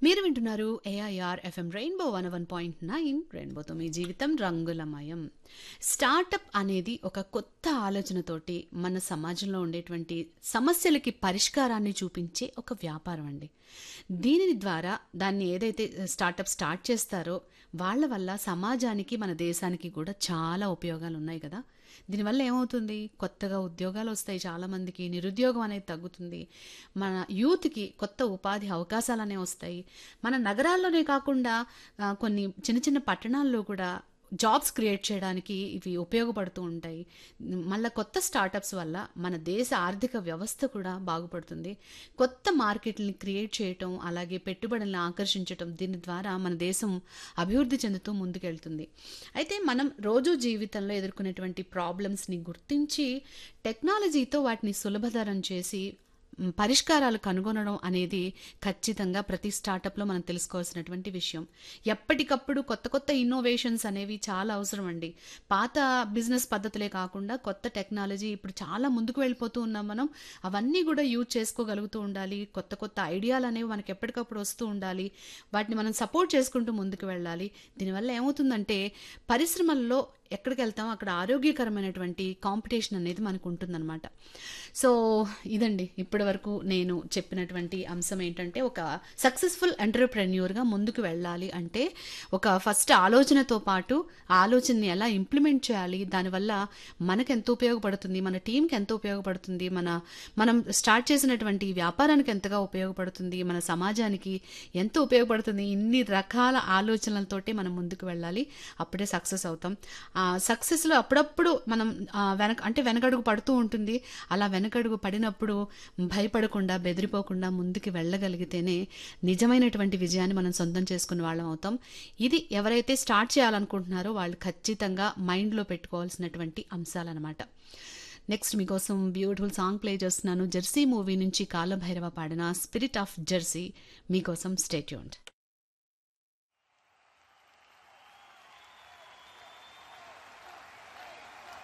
మీరు వింటున్నారు AIR FM rainbow one one point nine రెయిన్బోతో మీ జీవితం రంగులమయం స్టార్టప్ అనేది ఒక కొత్త ఆలోచనతోటి మన సమాజంలో ఉండేటువంటి సమస్యలకి పరిష్కారాన్ని చూపించే ఒక వ్యాపారం అండి దీని ద్వారా దాన్ని ఏదైతే స్టార్టప్ స్టార్ట్ చేస్తారో వాళ్ళ వల్ల సమాజానికి మన దేశానికి కూడా చాలా ఉపయోగాలు ఉన్నాయి కదా దీనివల్ల ఏమవుతుంది కొత్తగా ఉద్యోగాలు వస్తాయి చాలామందికి నిరుద్యోగం అనేది తగ్గుతుంది మన యూత్కి కొత్త ఉపాధి అవకాశాలు అనేవి వస్తాయి మన నగరాల్లోనే కాకుండా ఆ, కొన్ని చిన్న చిన్న పట్టణాల్లో కూడా జాబ్స్ క్రియేట్ చేయడానికి ఇవి ఉపయోగపడుతూ ఉంటాయి మళ్ళీ కొత్త స్టార్టప్స్ వల్ల మన దేశ ఆర్థిక వ్యవస్థ కూడా బాగుపడుతుంది కొత్త మార్కెట్ని క్రియేట్ చేయటం అలాగే పెట్టుబడులను ఆకర్షించటం దీని ద్వారా మన దేశం అభివృద్ధి చెందుతూ ముందుకెళ్తుంది అయితే మనం రోజు జీవితంలో ఎదుర్కొనేటువంటి ప్రాబ్లమ్స్ని గుర్తించి టెక్నాలజీతో వాటిని సులభతరం చేసి మ్, పరిష్కారాలు కనుగొనడం అనేది ఖచ్చితంగా ప్రతి స్టార్టప్లో మనం తెలుసుకోవాల్సినటువంటి విషయం ఎప్పటికప్పుడు కొత్త కొత్త ఇన్నోవేషన్స్ అనేవి చాలా అవసరం అండి పాత బిజినెస్ పద్ధతులే కాకుండా కొత్త టెక్నాలజీ ఇప్పుడు చాలా ముందుకు వెళ్ళిపోతూ ఉన్నాం మనం అవన్నీ కూడా యూజ్ చేసుకోగలుగుతూ ఉండాలి కొత్త కొత్త ఐడియాలు అనేవి మనకి ఎప్పటికప్పుడు వస్తూ ఉండాలి వాటిని మనం సపోర్ట్ చేసుకుంటూ ముందుకు వెళ్ళాలి దీనివల్ల ఏమవుతుందంటే పరిశ్రమల్లో ఎక్కడికి వెళ్తామో అక్కడ ఆరోగ్యకరమైనటువంటి కాంపిటీషన్ అనేది మనకు ఉంటుందన్నమాట సో ఇదండి ఇప్పటి వరకు నేను చెప్పినటువంటి అంశం ఏంటంటే ఒక సక్సెస్ఫుల్ ఎంటర్ప్రెన్యూర్గా ముందుకు వెళ్ళాలి అంటే ఒక ఫస్ట్ ఆలోచనతో పాటు ఆ ఆలోచనని ఎలా ఇంప్లిమెంట్ చేయాలి దానివల్ల మనకు ఎంత ఉపయోగపడుతుంది మన టీంకి ఎంత ఉపయోగపడుతుంది మన మనం స్టార్ట్ చేసినటువంటి వ్యాపారానికి ఎంతగా ఉపయోగపడుతుంది మన సమాజానికి ఎంత ఉపయోగపడుతుంది ఇన్ని రకాల ఆలోచనలతోటే మనం ముందుకు వెళ్ళాలి అప్పుడే సక్సెస్ అవుతాం ఆ సక్సెస్లో అప్పుడప్పుడు మనం ఆ, వెనక అంటే వెనకడుగు పడుతూ ఉంటుంది అలా వెనకడుగు పడినప్పుడు భయపడకుండా బెదిరిపోకుండా ముందుకు వెళ్ళగలిగితేనే నిజమైనటువంటి విజయాన్ని మనం సొంతం చేసుకునే వాళ్ళం అవుతాం ఇది ఎవరైతే స్టార్ట్ చేయాలనుకుంటున్నారో వాళ్ళు ఖచ్చితంగా మైండ్లో పెట్టుకోవాల్సినటువంటి అంశాలన్నమాట నెక్స్ట్ మీకోసం బ్యూటిఫుల్ సాంగ్ ప్లే చేస్తున్నాను జెర్సీ మూవీ నుంచి కాలభైరవ పాడిన స్పిరిట్ ఆఫ్ జెర్సీ మీకోసం స్టేట్యూన్డ్